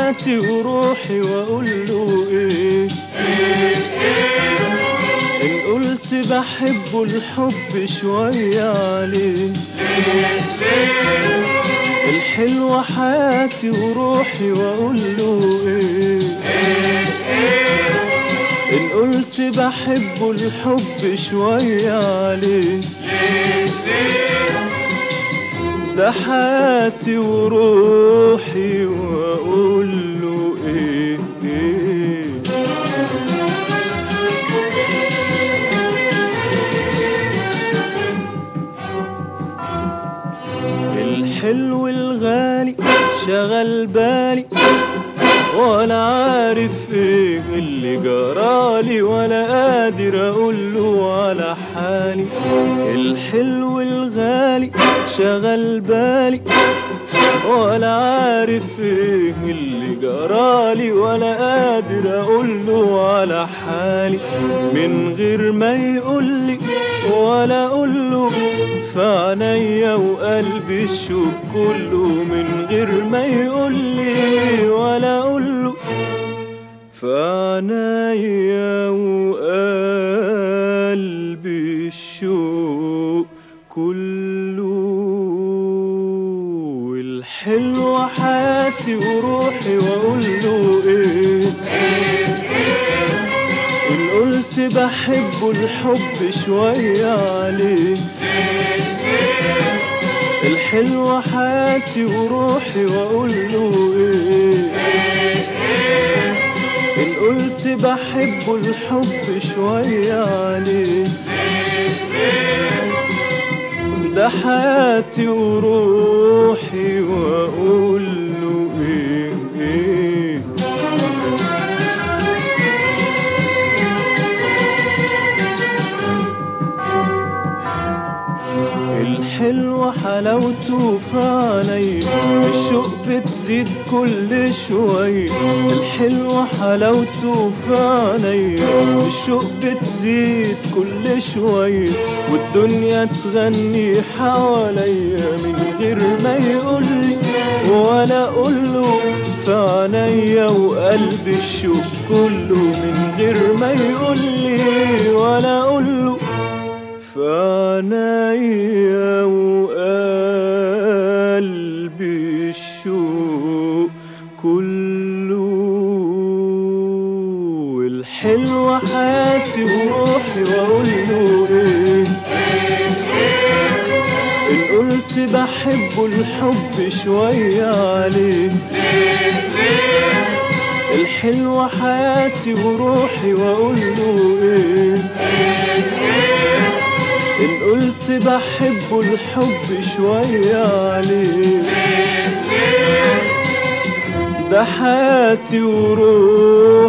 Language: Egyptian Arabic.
حياتي وروحي واقول له ايه ان قلت بحبه الحب شوية عليه الحلوة حياتي وروحي واقول له ايه ان قلت بحبه الحب شوية عليه ده حياتي وروحي واقول له ايه, إيه الحلو الغالي شغل بالي ولا عارف ايه اللي جرالي ولا قادر اقول له على حالي الحلو الغالي شغل بالي ولا عارف ايه اللي جرالي ولا قادر اقول له على حالي من غير ما يقولي ولا اقول له في عينيا وقلبي الشوق كله من غير ما يقولي ولا اقول له في عينيا وقلبي الشوق كله الحلوة حياتي وروحي واقول له ايه ان قلت بحبه الحب شوية عليه الحلوة حياتي وروحي واقول له ايه ان قلت بحبه الحب شوية عليه ده حياتي وروحي واقول له ايه ايه الحلوة حلاوته في عينيا الشوق بتزيد كل شوية الحلوة حلاوته في عينيا الشوق بتزيد كل شوية والدنيا تغني حواليا من غير ما يقولي ولا اقوله في عينيا وقلبي الشوق كله من غير ما يقولي ولا اقوله في عينيا وقلبي الشوق كله الحلوة حياتي وروحي واقول له ايه ان قلت بحبه الحب شوية عليه الحلوة حياتي وروحي واقول له ايه إن قلت بحبه الحب شوية عليه ده حياتي وروحي